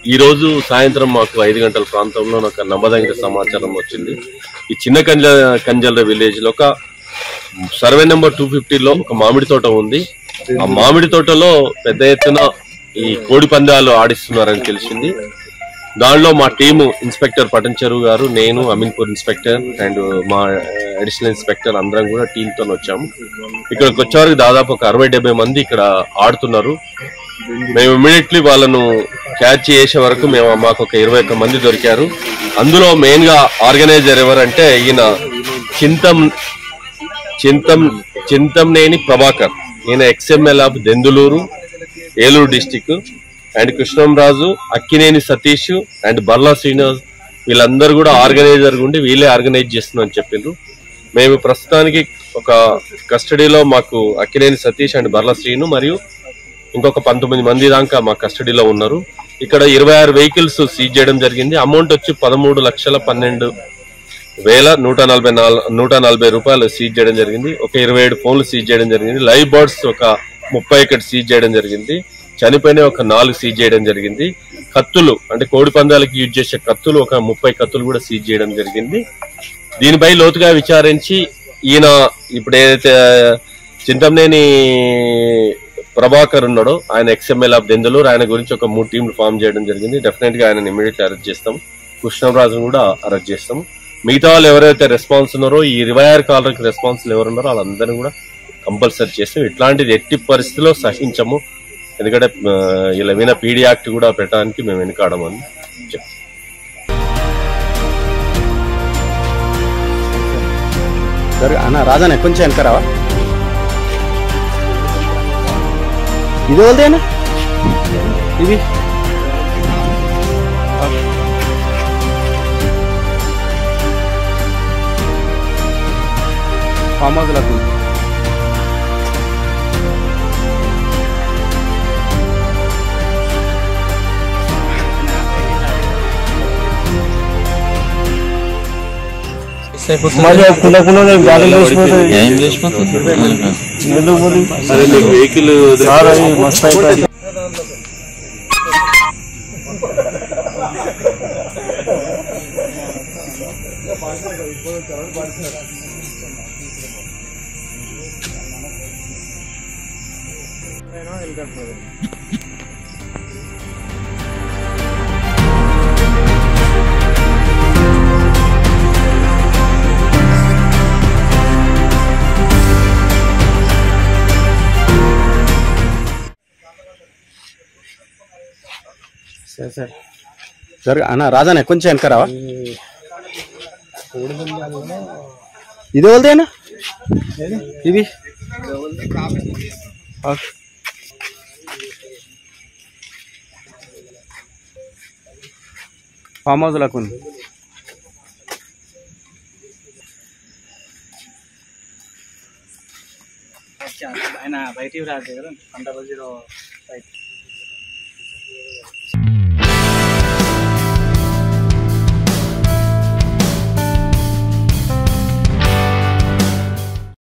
ఈ రోజు సాయంత్రం మాకు ఐదు గంటల ప్రాంతంలో ఒక నమ్మదగిన సమాచారం వచ్చింది ఈ చిన్న కంజ కంజల విలేజ్ లో ఒక సర్వే నెంబర్ టూ ఫిఫ్టీలో ఒక మామిడి తోట ఉంది ఆ మామిడి తోటలో పెద్ద ఎత్తున ఈ కోడి పందాలు ఆడిస్తున్నారని తెలిసింది దానిలో మా టీము ఇన్స్పెక్టర్ పటన్ చెరువు గారు నేను అమీన్పూర్ ఇన్స్పెక్టర్ అండ్ మా అడిషనల్ ఇన్స్పెక్టర్ అందరం కూడా టీంతో వచ్చాము ఇక్కడికి వచ్చేవరకు దాదాపు ఒక అరవై డెబ్బై మంది ఇక్కడ ఆడుతున్నారు మేము ఇమీడియట్లీ వాళ్ళను క్యాచ్ చేసే వరకు మేము మాకు ఒక ఇరవై ఒక్క మంది దొరికారు అందులో మెయిన్ గా ఆర్గనైజర్ ఎవరంటే ఈయన చింతం చింతం చింతంనేని ప్రభాకర్ ఈయన ex MLA of Denduluru Eluru district and Krishnamraju Akkineni Satish and Barla Srinivas వీళ్ళందరూ కూడా ఆర్గనైజర్ ఉండి వీళ్ళే ఆర్గనైజ్ చేస్తున్నారని చెప్పిండ్రు మేము ప్రస్తుతానికి ఒక కస్టడీలో మాకు అక్కినేని సతీష్ అండ్ బర్లా శ్రీను మరియు ఇంకొక పంతొమ్మిది మంది దాకా మా కస్టడీలో ఉన్నారు ఇక్కడ ఇరవై ఆరు వెహికల్స్ సీజ్ చేయడం జరిగింది అమౌంట్ వచ్చి పదమూడు లక్షల పన్నెండు వేల నూట నలభై నాలుగు నూట నలభై రూపాయలు సీజ్ చేయడం జరిగింది ఒక ఇరవై ఏడు ఫోన్లు సీజ్ చేయడం జరిగింది లైవ్ బర్డ్స్ ఒక ముప్పై ఒకటి సీజ్ చేయడం జరిగింది చనిపోయిన ఒక నాలుగు సీజ్ చేయడం జరిగింది కత్తులు అంటే కోడి పందాలకి యూజ్ చేసే కత్తులు ఒక ముప్పై కత్తులు కూడా సీజ్ చేయడం జరిగింది దీనిపై లోతుగా విచారించి ఈయన ఇప్పుడు ఏదైతే చింతమనేని ప్రభాకర్ ఉన్నాడో ఆయన ఎక్స్ఎంఎల్ ఆఫ్ దెందలూరు ఆయన గురించి ఒక మూడు టీంలు ఫామ్ చేయడం జరిగింది డెఫినెట్ గా ఆయన ఇమీడియట్లీ అరెస్ట్ చేస్తాం కృష్ణరాజును కూడా అరెస్ట్ చేస్తాం మిగతా వాళ్ళు ఎవరైతే రెస్పాన్స్ ఉన్నారో ఈ ఇరవై ఆరు కాలర్కి రెస్పాన్స్ ఎవరున్నారో వాళ్ళందరినీ కూడా కంపల్సరీ చేస్తాం ఇట్లాంటిది ఎట్టి పరిస్థితిలో సహించము ఎందుకంటే ఆ, ఇలా మీద పీడీ యాక్ట్ కూడా పెట్టడానికి మేము వెనుకాడమని చెప్తాం సరే అన్న రాజానే కొంచెం వెనకరావా ఇది వాళ్ళదేనా ఇది ఫామ్ హౌస్లకు ఏం చేసిపోతుంది వెహికల్ సరే సరే సరే అన్న రాజానే కొంచెం వెనకరావా ఇది వాళ్ళదేనా ఇది ఓకే. ఫామ్ హౌస్లకు ఉంది ఆయన బయటికి రాదు కదా పంట రోజు